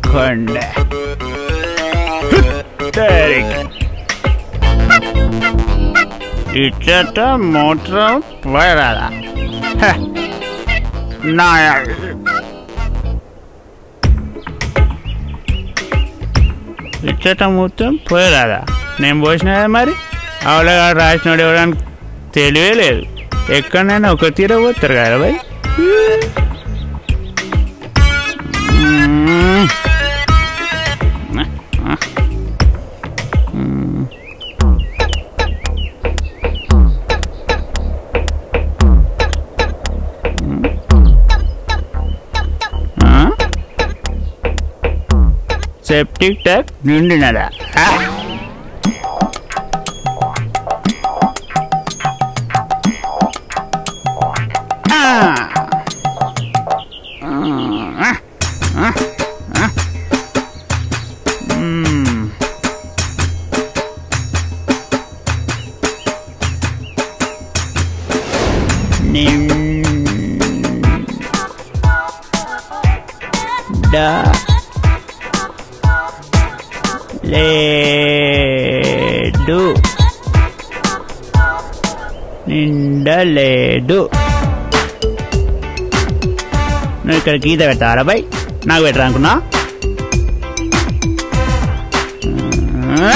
కొండే ఇచ్చట మూత్రం పోయరాదా హ, నాయ ఇచ్చట మూత్రం పోయరాదా నేను పోసిన కదా మరి అవలగా రాసినోడు ఎవడానికి తెలివే లేదు ఎక్కడైనా ఒక తీర పోతారు కదా భయ్ మ్మ్. ఆ? సెప్టిక్ ట్యాంక్ నిండినదా ఆ? ఆ. ఆ. ఆ. ఆ. మ్మ్. నిండా లేడు నిండలేడు నువ్వు ఇక్కడ గీత పెడతావరా బాయ్ నాకు పెట్టరా అనుకున్నా ఆ.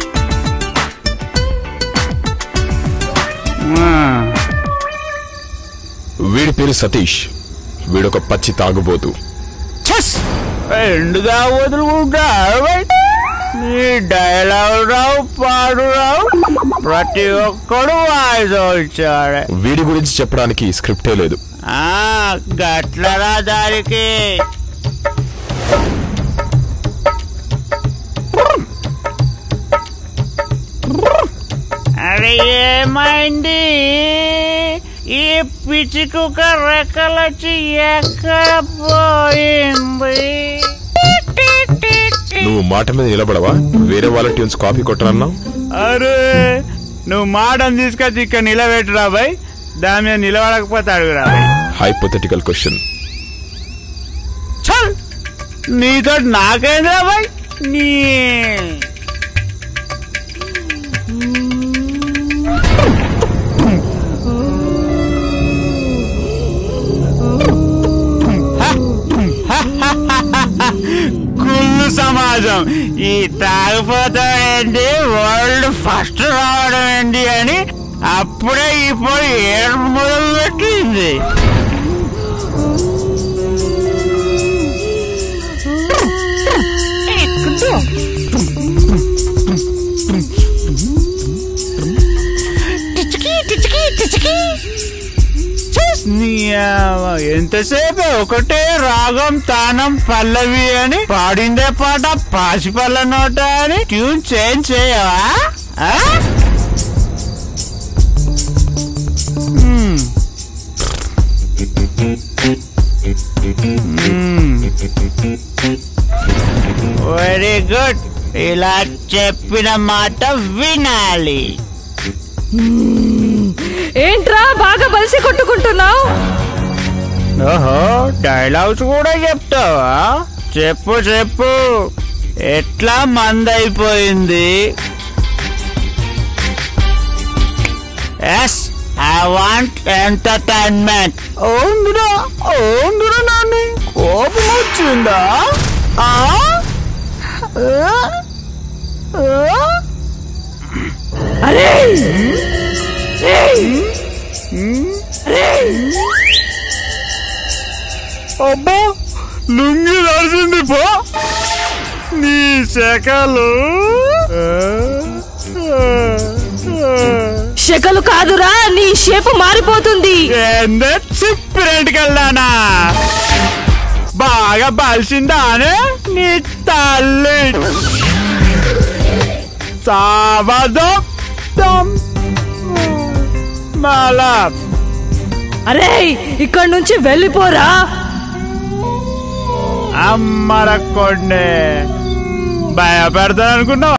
ఆ. వీడి పేరు సతీష్ వీడొక పచ్చి తాగుబోతు చెస్ ఎండుగా వదులుకుంటా నీ డైలాగ్ రావు పాడు రావు ప్రతి ఒక్కడు వాయిదా వచ్చాడు వీడి గురించి చెప్పడానికి స్క్రిప్టే లేదు ఆ గట్లరా దానికి అరే ఏమైంది ఈ పిచ్చి కుక్క రెక్కలొచ్చి ఎక్కడ పోయింది నువ్వు మాట మీద నిలబడవా వేరే వాళ్ళ ట్యూన్స్ కాపీ కొట్టనన్నావు అరే నువ్వు మాటను తీసుకొచ్చి ఇక్కడ నిలబెట్టురా బాయ్ దాని మీద నిలబడకపోతే అడుగురా బాయ్ హైపోథెటికల్ క్వశ్చన్ చల్ నీతో నాకేంద్రా బాయ్ నీ కుళ్ళు సమాజం ఈ తాగిపోతాం ఏంటి వరల్డ్ ఫస్ట్ రావడం ఏంటి అని అప్పుడే ఇప్పుడు ఏడు మొదలు పెట్టింది నీ అవ్వ, ఎంతసేపు ఒకటే రాగం తానం పల్లవి అని పాడిందే పాట పాసిపల్ల నోట అని ట్యూన్ చేంజ్ చేయవా ఆ? మ్మ్. మ్మ్. వెరీ గుడ్ ఇలా చెప్పిన మాట వినాలి ఏంట్రా బాగా బలిసి కొట్టుకుంటున్నావు ఓహో డైలాగ్స్ కూడా చెప్తావా చెప్పు చెప్పు ఎట్లా మందైపోయింది ఎస్ ఐ వాంట్ ఎంటర్టైన్మెంట్ ఓందిరా ఓందిరా నాని కోపం వచ్చిందా ఆ? ఆ? ఆ? అరే అబ్బా లుంగి నడిచింది పో నీ శకలు శకలు కాదురా నీ షేపు మారిపోతుంది చిప్పిరెంటికెళ్ళానా బాగా బలిసిందానే నీ తల్లి సావదం మళ్ళా అరే ఇక్కడ నుంచి వెళ్ళిపోరా అమ్మరక్కొండే భయపెడతాను అనుకున్నావు